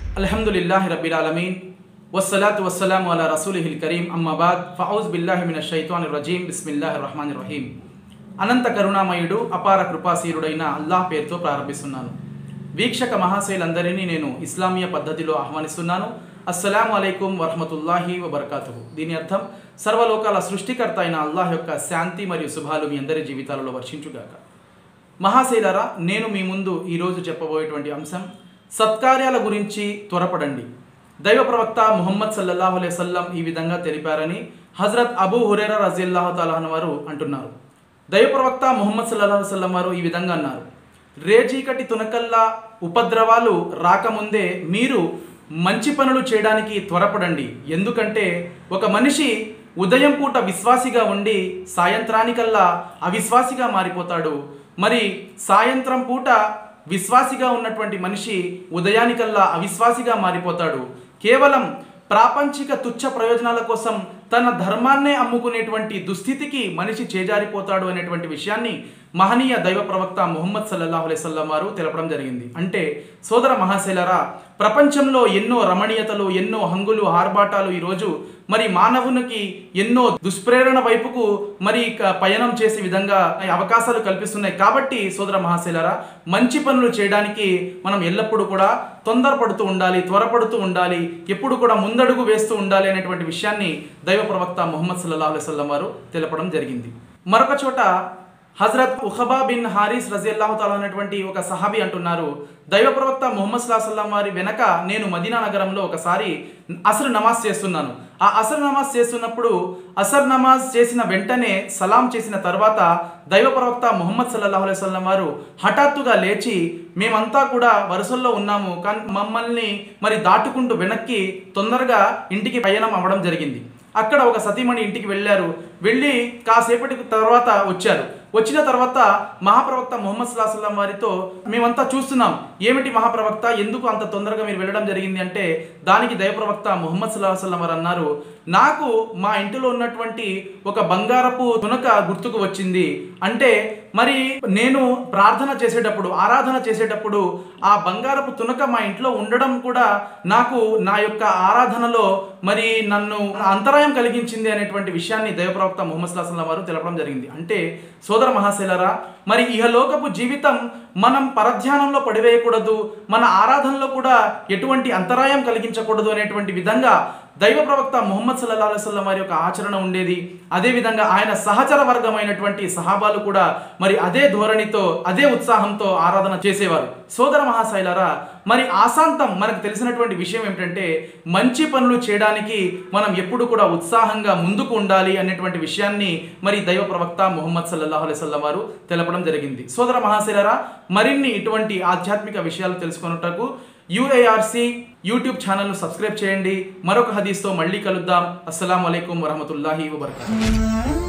అల్హమ్దులిల్లాహి రబ్బిల్ ఆలమీన్ వస్సలాతు వస్సలాము అలా రసూలిహిల్ కరీం అమ్మబాద్ ఫౌజ్ బిల్లాహి మిన షైతాన్ రజీం బిస్మిల్లాహి రహమాన్ రహీం అనంత కరుణామయుడు అపార కృపాశీరుడైన అల్లాహ్ పేరుతో ప్రారంభిస్తున్నాను వీక్షక మహాశైలందరినీ నేను ఇస్లామీయ పద్ధతిలో ఆహ్వానిస్తున్నాను అస్సలాము అలైకుం వరహమతుల్లాహి వబర్కాతు దీని అర్థం సర్వలోకాల సృష్టికర్త అయిన అల్లాహ్ యొక్క శాంతి మరియు శుభాలు మీ అందరి జీవితాలలో వర్షించుగాక మహాశైలరా నేను మీ ముందు ఈరోజు చెప్పబోయేటువంటి అంశం సత్కార్యాల గురించి త్వరపడండి దైవ ప్రవక్త ముహమ్మద్ సల్లల్లాహు అలైహి వసల్లం ఈ విధంగా తెలిపారని హజరత్ అబూ హురేరా రజిల్లాహు తాలాహన్ వారు అంటున్నారు దైవ ప్రవక్త ముహమ్మద్ సల్లల్లాహు అలైహి వసల్లం వారు ఈ విధంగా అన్నారు రేచీకటి తునకల్లా ఉపద్రవాలు రాకముందే మీరు మంచి పనులు చేయడానికి త్వరపడండి ఎందుకంటే ఒక మనిషి ఉదయం పూట విశ్వాసిగా ఉండి సాయంత్రానికల్లా అవిశ్వాసిగా మారిపోతాడు మరి సాయంత్రం పూట విశ్వాసిగా ఉన్నటువంటి మనిషి ఉదయానికల్లా అవిశ్వాసిగా మారిపోతాడు కేవలం ప్రాపంచిక తుచ్చ ప్రయోజనాల కోసం తన ధర్మాన్నే అమ్ముకునేటువంటి దుస్థితికి మనిషి చేజారిపోతాడు అనేటువంటి విషయాన్ని మహనీయ దైవ ప్రవక్త ముహమ్మద్ సల్లల్లాహు అలైవల్లం వారు తెలపడం జరిగింది అంటే సోదర మహాశైలరా ప్రపంచంలో ఎన్నో రమణీయతలు ఎన్నో హంగులు ఆర్భాటాలు ఈరోజు మరి మానవునికి ఎన్నో దుష్ప్రేరణ వైపుకు మరి క- పయనం చేసే విధంగా అవకాశాలు కల్పిస్తున్నాయి కాబట్టి సోదర మహాశైలరా మంచి పనులు చేయడానికి మనం ఎల్లప్పుడూ కూడా తొందరపడుతూ ఉండాలి త్వరపడుతూ ఉండాలి ఎప్పుడు కూడా ముందడుగు వేస్తూ ఉండాలి అనేటువంటి విషయాన్ని దైవ ప్రవక్త ముహమ్మద్ సల్లాహు అలైవల్లం వారు తెలపడం జరిగింది మరొక చోట హజరత్ ఉఖబా బిన్ హారిస్ రజియల్లాహు తాలా అనేటువంటి ఒక సహాబీ అంటున్నారు దైవ ప్రవక్త ముహమ్మద్ సల్లాహ్ సల్లం వారి వెనక నేను మదీనా నగరంలో ఒకసారి అసర్ నమాజ్ చేస్తున్నాను ఆ అసర్ నమాజ్ చేస్తున్నప్పుడు అసర్ నమాజ్ చేసిన వెంటనే సలాం చేసిన తర్వాత దైవ ప్రవక్త ముహమ్మద్ సల్లాహు అలైహి వసల్లం వారు హఠాత్తుగా లేచి మేమంతా కూడా వరుసల్లో ఉన్నాము కానీ మమ్మల్ని మరి దాటుకుంటూ వెనక్కి తొందరగా ఇంటికి పయనం అవ్వడం జరిగింది అక్కడ ఒక సతీమణి ఇంటికి వెళ్ళారు వెళ్ళి కాసేపటి తర్వాత వచ్చారు వచ్చిన తర్వాత మహాప్రవక్త ముహమ్మద్ సుల్లాహం వారితో మేమంతా చూస్తున్నాం ఏమిటి మహాప్రవక్త ఎందుకు అంత తొందరగా మీరు వెళ్ళడం జరిగింది అంటే దానికి దయప్రవక్త ముహమ్మద్ సుల్లాహం వారు అన్నారు నాకు మా ఇంటిలో ఉన్నటువంటి ఒక బంగారపు తునక గుర్తుకు వచ్చింది అంటే మరి నేను ప్రార్థన చేసేటప్పుడు ఆరాధన చేసేటప్పుడు ఆ బంగారపు తునక మా ఇంట్లో ఉండడం కూడా నాకు నా యొక్క ఆరాధనలో మరి నన్ను అంతరాయం కలిగించింది అనేటువంటి విషయాన్ని దైవప్రవక్త ముహమ్మద్ సుల్లాహం వారు తెలపడం జరిగింది అంటే సోదర మహాశైలరా మరి ఇహలోకపు జీవితం మనం పరధ్యానంలో పడివేయకూడదు మన ఆరాధనలో కూడా ఎటువంటి అంతరాయం కలిగించకూడదు అనేటువంటి విధంగా దైవ ప్రవక్త ముహమ్మద్ సల్లా అలైవల్లం వారి యొక్క ఆచరణ ఉండేది అదేవిధంగా ఆయన సహచర వర్గమైనటువంటి సహాబాలు కూడా మరి అదే ధోరణితో అదే ఉత్సాహంతో ఆరాధన చేసేవారు సోదర మహాశైలరా మరి ఆశాంతం మనకు తెలిసినటువంటి విషయం ఏమిటంటే మంచి పనులు చేయడానికి మనం ఎప్పుడు కూడా ఉత్సాహంగా ముందుకు ఉండాలి అనేటువంటి విషయాన్ని మరి దైవ ప్రవక్త ముహమ్మద్ సల్లాహు అలైవల్లం వారు తెలపడం జరిగింది సోదర మహాశైలరా మరిన్ని ఇటువంటి ఆధ్యాత్మిక విషయాలు తెలుసుకొనుటకు యుఏఆర్సి యూట్యూబ్ ఛానల్ను సబ్స్క్రైబ్ చేయండి మరొక హదీస్తో మళ్ళీ కలుద్దాం అస్సలం అయికం వరహమతుల్లాహి వబర్కాతు